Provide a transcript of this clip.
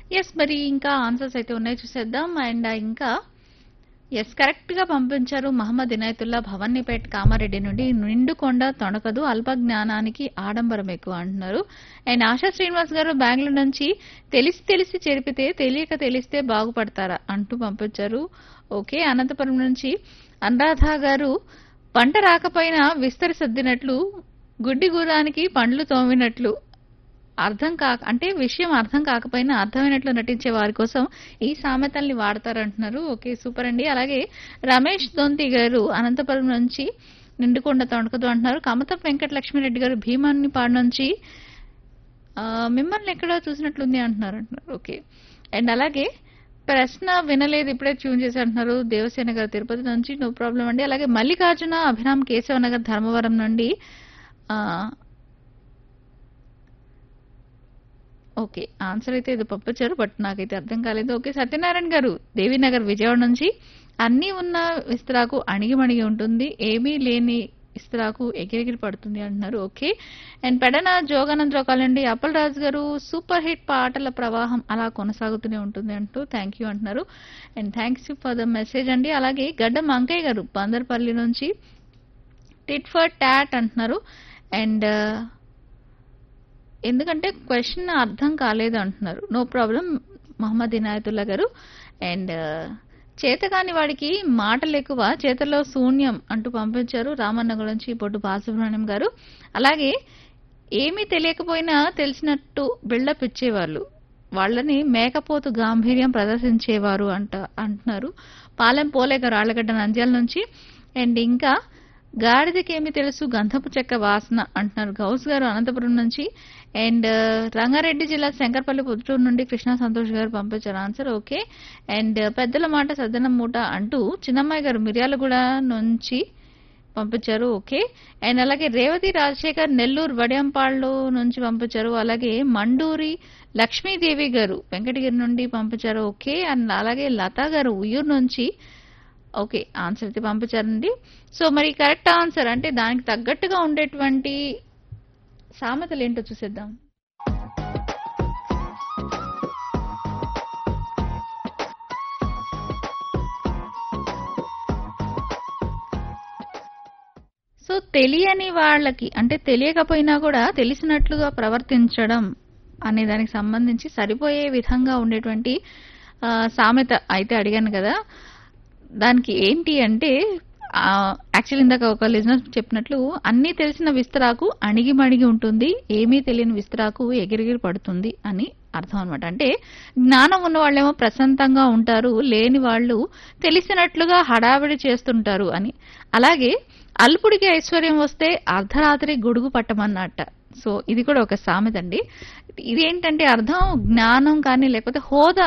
yes మరి ఇంకా answers అయితే ఉన్నాయి చూసేద్దాం అండ్ ఇంకా ఎస్ కరెక్ట్ గా పంపించారు మహమ్మద్ ఇనాయతుల్లా భవన్నీపేట్ కామారెడ్డి నుండి నిండుకొండ తొణకదు అల్ప జ్ఞానానికి ఆడంబరం ఎక్కువ అంటున్నారు అండ్ ఆశా శ్రీనివాస్ గారు బెంగళూరు నుంచి తెలిసి తెలిసి చెరిపితే తెలియక తెలిస్తే బాగుపడతారా అంటూ పంపించారు ఓకే అనంతపురం నుంచి అనురాధ గారు పంట రాకపోయినా విస్తరి సర్దినట్లు గుడ్డి గుర్రానికి పండ్లు తోమినట్లు అర్థం కాక అంటే విషయం అర్థం కాకపోయినా అర్థమైనట్లు నటించే వారి కోసం ఈ సామెతల్ని వాడతారంటున్నారు ఓకే సూపర్ అండి అలాగే రమేష్ దొంతి గారు అనంతపురం నుంచి నిండుకొండ తొణకదు అంటున్నారు కమతం వెంకట లక్ష్మీరెడ్డి గారు భీమాన్ని పాడు నుంచి ఆ, మిమ్మల్ని ఎక్కడో చూసినట్లుంది అంటున్నారు అంటున్నారు ఓకే అండ్ అలాగే ప్రశ్న వినలేదు ఇప్పుడే ట్యూన్ చేసి అంటున్నారు దేవసేన గారు తిరుపతి నుంచి నో ప్రాబ్లం అండి అలాగే మల్లికార్జున అభిరామ్ కేశవనగర్ ధర్మవరం నుండి ఆ, ఓకే ఆన్సర్ అయితే ఇది పంపించారు బట్ నాకైతే అర్థం కాలేదు ఓకే సత్యనారాయణ గారు దేవీనగర్ విజయవాడ నుంచి అన్నీ ఉన్న విస్తరాకు అణిగిమణిగి ఉంటుంది ఏమీ లేని ఇస్తరాకు ఎగిరెగిరి పడుతుంది అంటున్నారు ఓకే అండ్ పెడన జోగానందరావు కాలండి అప్పల్ రాజు గారు సూపర్ హిట్ పాటల ప్రవాహం అలా కొనసాగుతూనే ఉంటుంది అంటూ థ్యాంక్ యూ అంటున్నారు and thanks for the message అండి అలాగే గడ్డం అంకయ్య గారు బందర్పల్లి నుంచి టిట్ ఫర్ టాట్ అంటున్నారు అండ్ ఎందుకంటే క్వశ్చన్ అర్థం కాలేదు అంటున్నారు నో ప్రాబ్లం మహమ్మద్ ఇనాయతుల్లా గారు అండ్ చేతకాని వాడికి మాటలు ఎక్కువ చేతల్లో శూన్యం అంటూ పంపించారు రామన్న గురించి పొట్టు బాలసుబ్రహ్మణ్యం గారు అలాగే ఏమీ తెలియకపోయినా తెలిసినట్టు బిల్డప్ ఇచ్చేవాళ్ళు వాళ్ళని మేకపోతు గాంభీర్యం ప్రదర్శించేవారు అంట అంటున్నారు పాలెం పోలే గారు ఆళ్ళగడ్డ నంద్యాల నుంచి అండ్ ఇంకా గాడిదకేమి తెలుసు గంధపు చెక్క వాసన అంటున్నారు గౌస్ గారు అనంతపురం నుంచి అండ్ రంగారెడ్డి జిల్లా శంకర్పల్లి పుత్తూరు నుండి కృష్ణా సంతోష్ గారు పంపించారు ఆన్సర్ ఓకే అండ్ పెద్దల మాట సద్దనం మూట అంటూ చిన్నమ్మాయి గారు మిర్యాలగూడ నుంచి పంపించారు ఓకే అండ్ అలాగే రేవతి రాజశేఖర్ నెల్లూరు వడియంపాళ్ళు నుంచి పంపించారు అలాగే మండూరి లక్ష్మీదేవి గారు వెంకటగిరి నుండి పంపించారు ఓకే అండ్ అలాగే లతా గారు ఉయ్యూరు నుంచి ఓకే ఆన్సర్ అయితే పంపించారండి సో మరి కరెక్ట్ ఆన్సర్ అంటే దానికి తగ్గట్టుగా ఉండేటువంటి సామెతలు ఏంటో చూసేద్దాం సో తెలియని వాళ్ళకి అంటే తెలియకపోయినా కూడా తెలిసినట్లుగా ప్రవర్తించడం అనే దానికి సంబంధించి సరిపోయే విధంగా ఉండేటువంటి ఆ, సామెత అయితే అడిగాను కదా దానికి ఏంటి అంటే యాక్చువల్ ఇందాక ఒక లిజనర్ చెప్పినట్లు అన్నీ తెలిసిన విస్తరాకు అణిగిమణిగి ఉంటుంది ఏమీ తెలియని విస్తరాకు ఎగిరిగిరి పడుతుంది అని అర్థం అనమాట అంటే జ్ఞానం ఉన్న వాళ్ళేమో ప్రశాంతంగా ఉంటారు లేని వాళ్ళు తెలిసినట్లుగా హడావిడి చేస్తుంటారు అని అలాగే అల్పుడికి ఐశ్వర్యం వస్తే అర్ధరాత్రి గొడుగు పట్టమన్నట్ట సో ఇది కూడా ఒక సామెత అండి ఇదేంటంటే అర్థం జ్ఞానం కానీ లేకపోతే హోదా